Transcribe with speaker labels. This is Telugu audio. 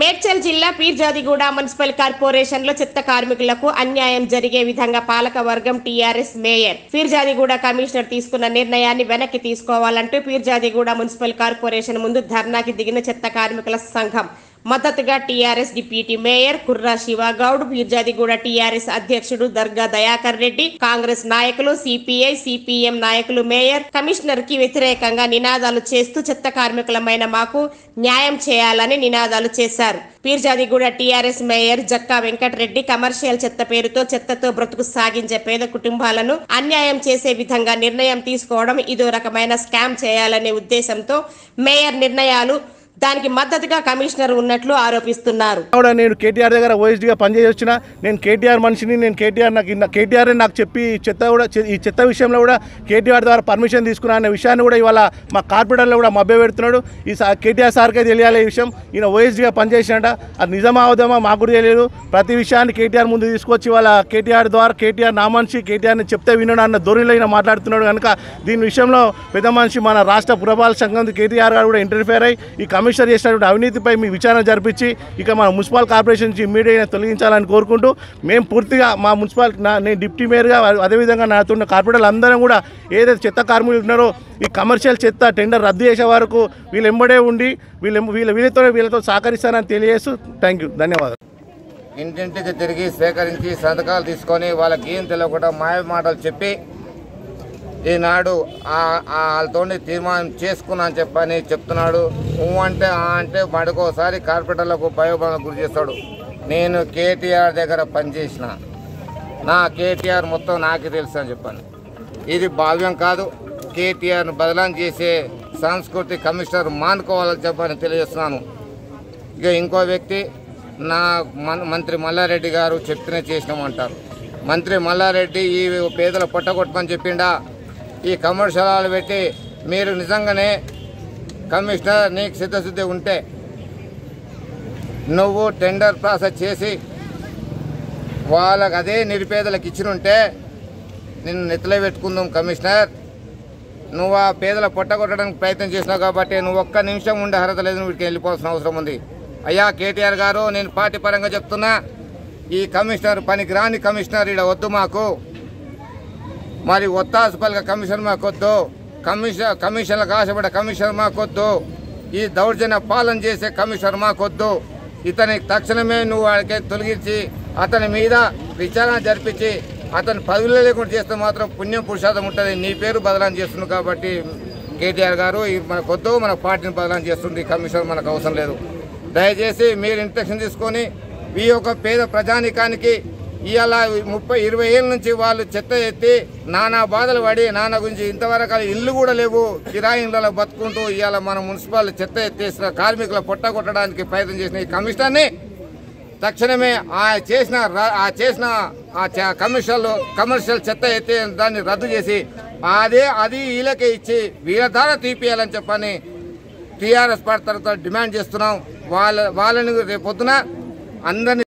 Speaker 1: మేడ్చల్ జిల్లా పీర్జాదిగూడ మున్సిపల్ కార్పొరేషన్ లో చెత్త కార్మికులకు అన్యాయం జరిగే విధంగా పాలక వర్గం టీఆర్ఎస్ మేయర్ పీర్జాదిగూడ కమిషనర్ తీసుకున్న నిర్ణయాన్ని వెనక్కి తీసుకోవాలంటూ పీర్జాదిగూడ మున్సిపల్ కార్పొరేషన్ ముందు ధర్నాకి దిగిన చెత్త కార్మికుల సంఘం మద్దతుగా TRS deputy mayor Kurra Shivagoud Peerzadiguda TRS అధ్యక్షుడు దర్గా దయాకర్ రెడ్డి కాంగ్రెస్ నాయకులు సిపిఐ సిపిఎం నాయకులు మేయర్ కమిషనర్ కి వ్యతిరేకంగా నినాదాలు చేస్తూ చెత్త కార్మికులమైన మాకు న్యాయం చేయాలని నినాదాలు చేశారు Peerzadiguda TRS mayor Jakka Venkatareddy commercial చెత్త పేరుతో చెత్తతో బ్రతుకు సాగించే పేద కుటుంబాలను అన్యాయం చేసే విధంగా నిర్ణయం తీసుకోవడం ఇదో రకమైన స్కామ్ చేయాలనే ఉద్దేశంతో మేయర్ నిర్ణయాలు దానికి మద్దతుగా కమిషనర్ ఉన్నట్లు ఆరోపిస్తున్నారు
Speaker 2: కూడా నేను కేటీఆర్ దగ్గర ఓఎస్డీగా పనిచేసి వచ్చిన నేను కేటీఆర్ మనిషిని నేను కేటీఆర్ నాకు ఇన్న- కేటీఆర్ నాకు చెప్పి ఈ చెత్త కూడా చె- ఈ చెత్త విషయంలో కూడా కేటీఆర్ ద్వారా పర్మిషన్ తీసుకున్నా అనే విషయాన్ని కూడా ఇవాళ మా కార్పొరేటర్లో కూడా మభ్య పెడుతున్నాడు ఈ సా- కేటీఆర్ సార్కే తెలియాలి ఈ విషయం ఈయన ఓఎస్డీగా పనిచేసినట అది నిజమా అవుదామా మాకు కూడా తెలియదు ప్రతి విషయాన్ని కేటీఆర్ ముందు తీసుకొచ్చి ఇవాళ కేటీఆర్ ద్వారా కేటీఆర్ నా మనిషి కేటీఆర్ని చెప్తే వినడు అన్న ధోరణిలో ఈయన మాట్లాడుతున్నాడు కనుక దీని విషయంలో పెద్ద మనిషి మన రాష్ట్ర పురపాలక సంఘం కేటీఆర్ గారు కూడా ఇంటర్ఫేర్ అయ్యి ఈ కమిషనర్ చేసినటువంటి అవినీతిపై మీ విచారణ జరిపించి ఇక మన మున్సిపల్ కార్పొరేషన్ నుంచి ఇమ్మీడియట్గా తొలగించాలని కోరుకుంటూ మేము పూర్తిగా మా మున్సిపల్ నా నేను డిప్యూటీ మేయర్గా అదేవిధంగా నాతున్న కార్పొరేటర్లు అందరం కూడా ఏదైతే చెత్త కార్మికులు ఉన్నారో ఈ కమర్షియల్ చెత్త టెండర్ రద్దు చేసే వరకు వీళ్ళు ఎంబడే ఉండి వీళ్ళు వీళ్ళ వీళ్ళతో వీళ్ళతో సహకరిస్తానని తెలియజేస్తూ థ్యాంక్ యూ ధన్యవాదాలు
Speaker 3: ఇంటింటికి తిరిగి సేకరించి సంతకాలు తీసుకొని వాళ్ళకి ఏం తెలియకుండా మాయ మాటలు చెప్పి ఈనాడు ఆ- ఆ వాళ్ళతో తీర్మానం చేసుకున్నా అని చెప్పని చెప్తున్నాడు ఊ అంటే ఆ అంటే మడుకోసారి కార్పొరేటర్లకు భయోభావం గురి చేస్తాడు నేను కేటీఆర్ దగ్గర పనిచేసిన నా కేటీఆర్ మొత్తం నాకే తెలుసు అని చెప్పాను ఇది భావ్యం కాదు కేటీఆర్ను బదలాం చేసే సంస్కృతి కమిషనర్ మానుకోవాలని చెప్పని తెలియజేస్తున్నాను ఇక ఇంకో వ్యక్తి నా మన్- మంత్రి మల్లారెడ్డి గారు చెప్తూనే చేసినామంటారు మంత్రి మల్లారెడ్డి ఈ పేదల పొట్టగొట్టమని చెప్పిండా ఈ కమర్షియల్ పెట్టి మీరు నిజంగానే కమిషనర్ నీకు సిద్ధశుద్ధి ఉంటే నువ్వు టెండర్ ప్రాసెస్ చేసి వాళ్ళకి అదే నిరుపేదలకు ఇచ్చినుంటే నిన్ను నెత్తలో పెట్టుకుందాం కమిషనర్ నువ్వు ఆ పేదల పొట్టగొట్టడానికి ప్రయత్నం చేసినావు కాబట్టి నువ్వు ఒక్క నిమిషం ఉండే అర్హత లేదు నువ్వు వీటికి వెళ్ళిపోవాల్సిన అవసరం ఉంది అయ్యా కేటీఆర్ గారు నేను పార్టీ పరంగా చెప్తున్నా ఈ కమిషనర్ పనికి రాని కమిషనర్ ఇక్కడ వద్దు మాకు మరి ఒత్తాసు పలక కమిషన్ మాకొద్దు కమిషన్ కమిషన్లకు ఆశపడే కమిషనర్ మాకొద్దు ఈ దౌర్జన్య పాలన చేసే కమిషనర్ మాకొద్దు ఇతని తక్షణమే నువ్వు వాడికి తొలగించి అతని మీద విచారణ జరిపించి అతని పదవిలో లేకుండా చేస్తే మాత్రం పుణ్యం పురుషార్థం ఉంటుంది నీ పేరు బదలాం చేస్తున్నావు కాబట్టి కేటీఆర్ గారు ఇది మనకొద్దు మన పార్టీని బదలాం చేస్తుంది ఈ కమిషనర్ మనకు అవసరం లేదు దయచేసి మీరు ఇన్స్ట్రక్షన్ తీసుకొని ఈ యొక్క పేద ప్రజానికానికి ఇవాళ ముప్పై ఇరవై ఏళ్ళ నుంచి వాళ్ళు చెత్త ఎత్తి నానా బాధలు పడి నానా గురించి ఇంతవరకు అది ఇల్లు కూడా లేవు కిరాయి ఇళ్ళలో బతుకుంటూ ఇవాళ మన మున్సిపల్ చెత్త ఎత్తేసిన కార్మికుల పొట్ట కొట్టడానికి ప్రయత్నం చేసిన ఈ కమిషనర్ని తక్షణమే ఆ చేసిన ర- ఆ చేసిన ఆ చ- కమర్షియల్ కమర్షియల్ చెత్త ఎత్తే దాన్ని రద్దు చేసి అదే అది వీళ్ళకే ఇచ్చి వీళ్ళ ద్వారా తీపియాలని చెప్పని టీఆర్ఎస్ పార్టీ తరఫున డిమాండ్ చేస్తున్నాం వాళ్ళ వాళ్ళని రేపు పొద్దున అందరినీ